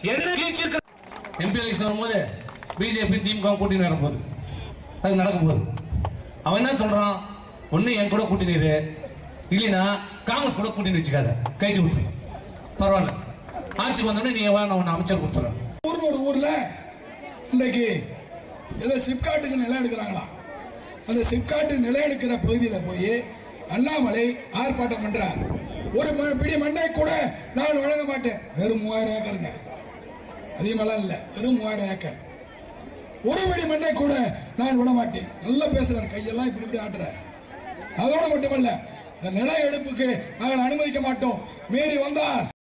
என்ன கிழிச்சிருக்க MP election வரும்போது பிஜேபி திமுக கூட்டணி வர போகுது அது நடக்க போகுது அவன் என்ன சொல்றான் ஒண்ணு என் கூட கூட்டணி இரு இல்லைன்னா காங்கிரஸ் கூட கூட்டணி வச்சுக்காத கைட்டி விட்டுரு பரவாயில்ல ஆட்சிக்கு வந்தோடனே நீ வா நான் உன்னை அமைச்சர் கொடுத்துறேன் ஊர்னு ஒரு ஊர்ல இன்றைக்கு ஏதோ சிப்காட்டுக்கு நிலம் எடுக்கிறாங்களாம் அந்த சிப்காட்டு நிலம் எடுக்கிற பகுதியில் போய் அண்ணாமலை ஆர்ப்பாட்டம் பண்றார் ஒரு ம- பிடி மண்ணை கூட நான் வழங்க மாட்டேன் வெறும் மூவாயிரம் ஏக்கருங்க அதிகமெல்லாம் இல்லை வெறும் மூவாயிரம் ஏக்கர் ஒரு பிடி மண்ணை கூட நான் விட மாட்டேன் நல்லா பேசுறாரு கையெல்லாம் இப்படி இப்படி ஆட்டுறாரு அதோடு மட்டுமல்ல இந்த நில எடுப்புக்கு நாங்கள் அனுமதிக்க மாட்டோம் மீறி வந்தால்